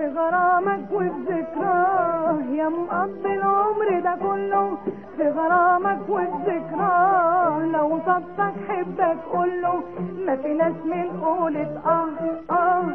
في غرامك والذكراه يا مقضي العمر ده كله في غرامك والذكراه لو صدق حبك قوله ما في ناس من قولة اه اه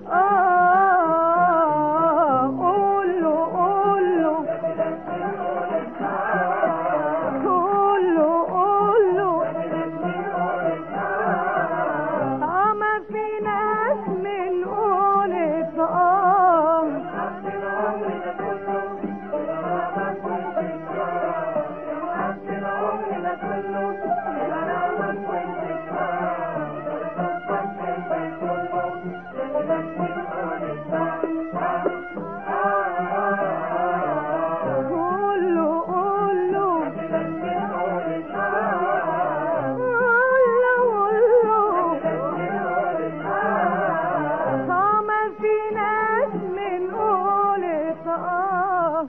اه قوله قوله قوله قوله اه ما في ناس من قولة اه قوله قوله ما في ناس من قولة اه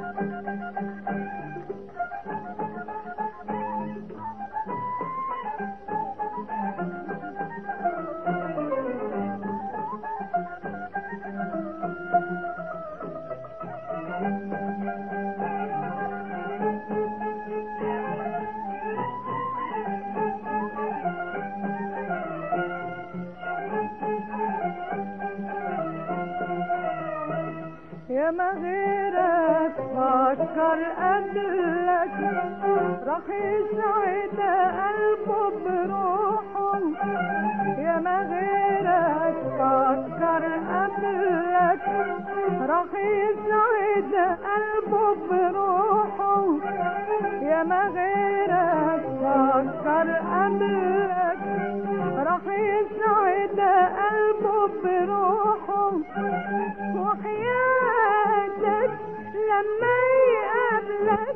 يا ما غيرك فكر قبلك راح يسعد قلبه بروحه يا ما غيرك فكر قبلك راح يسعد قلبه بروحه يا ما غيرك فكر قبلك راح يسعد قلبه بروحه وحياتك لما يقابلك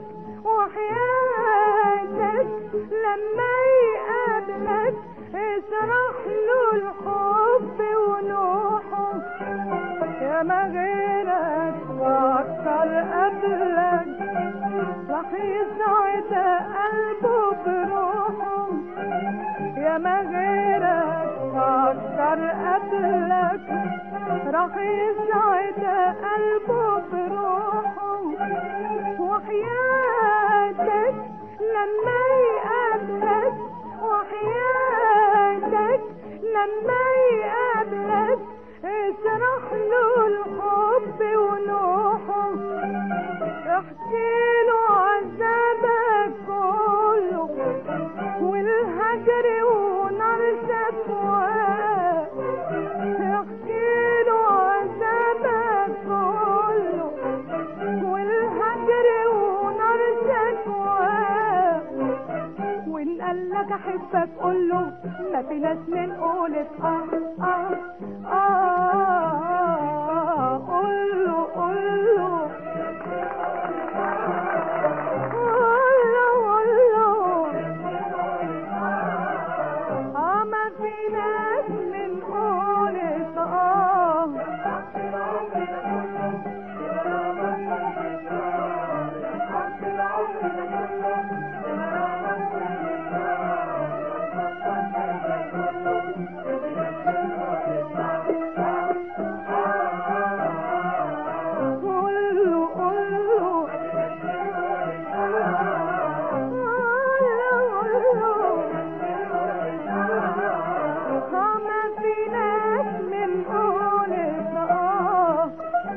وحياتك لما يقابلك اشرح له الحب ونوحه يا ما غيرك فكر قبلك راح يسعد قلبه بروحه يا ما غيرك فكر قبلك راح يسعد قلبه بروحه وحياتك لما يقابلك وحياتك لما يقابلك اشرح له الحب ونوحه احكي له عذابك كله والهجر ونار شكواك احكي له عذابك كله والهجر ونار شكواك وان قال لك احبك قول له ما في ناس من قولة اه اه اه قول له قول له قول له قول له اه ما في ناس من قولة اه قول له قول له ما في ناس من قولة اه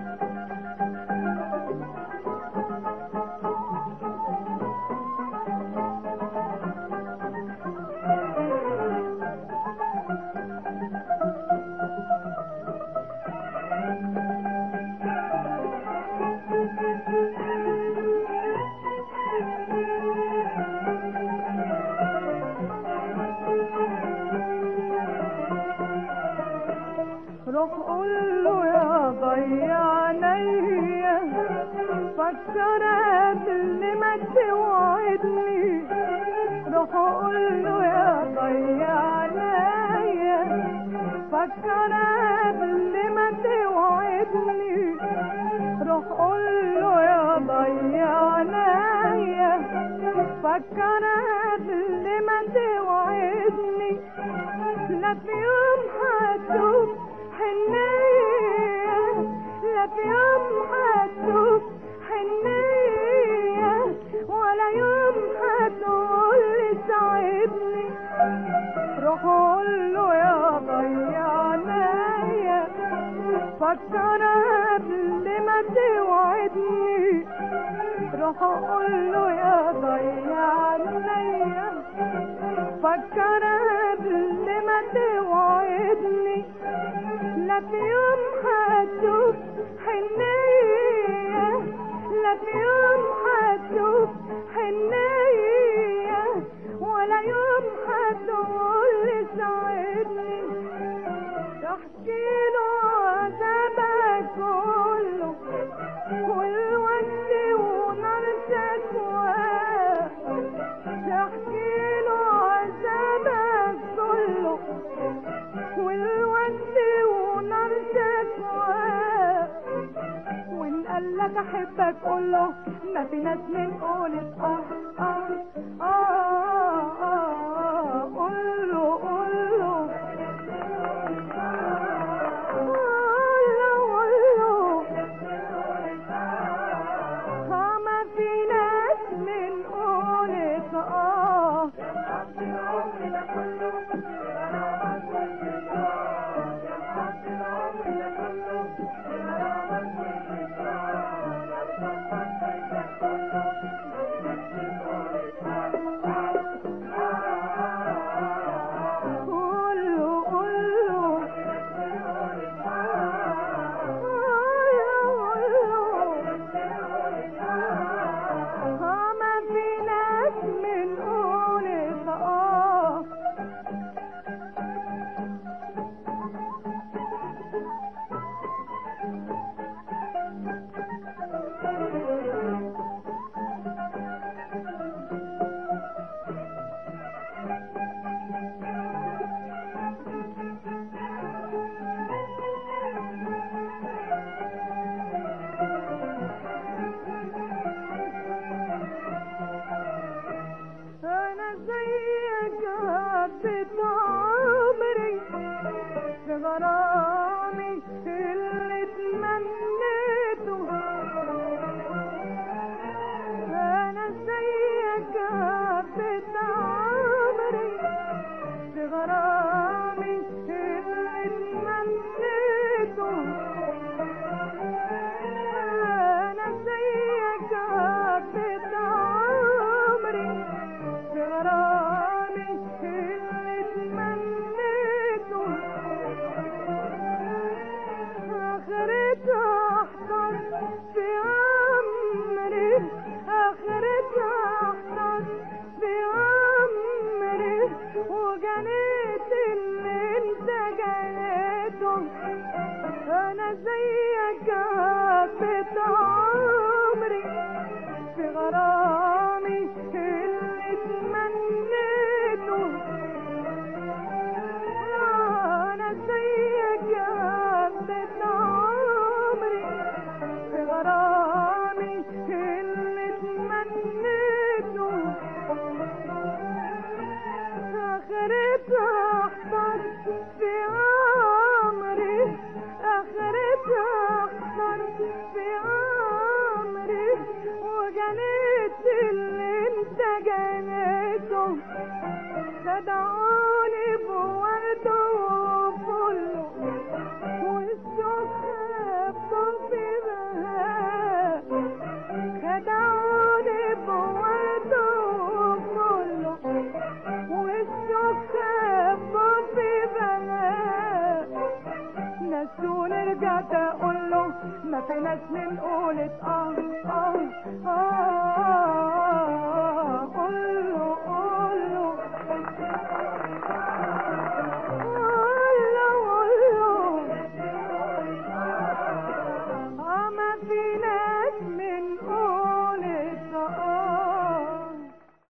روح قول له يا ضيع عينيا فكر قبل ما توعدني روح قول له يا ضيع عينيا فكر قبل ما توعدني روح قول له يا ضيع عينيا فكر قبل ما توعدني لا في يوم هتوب حنية لا لا في يوم هتشوف حنية ولا يوم هتقول لي ساعدني روح قول له يا ضيعنايا فكر قبل ما توعدني روح قول له يا ضيعنايا فكر قبل ما توعدني لا في يوم هتشوف حنية لا في يوم هتشوف حنية ولا يوم هتقول لي ساعدني تحكي له عذابك كله والوقت ونار شكواه تحكي له عذابك كله والوقت ونار شكواه وان قال لك احبك قول له ما في ناس من قولت اه اه اه اه قول له قول له قول له قول له اه ما في ناس من قولت اه قول له قول له اه ما في ناس من قولت اه انا زيك قضيت عمري في غرامي اللي تمنيته انا زيك قضيت عمري في غرامي اللي تمنيته انا زيك قضيت عمري في غرامي اللي تمنيته اخرتها احضر في عمري اخرتها احضر في عمري وجنيت اللي انت جنيته انا زيك قضيت عمري في غرامي اللي تمنيته انا زيك قضيت عمري في غرامي اللي تمنيته اخرتها احضر في عمري اخرتها احضر في عمري وجنيت اللي انت جنيته خدعوني بورده وفله والسخ في بهاء خدعوني بورده وفله والسخ في بهاء نسوني رجعت اقول له ما في ناس من قولت اه اه اه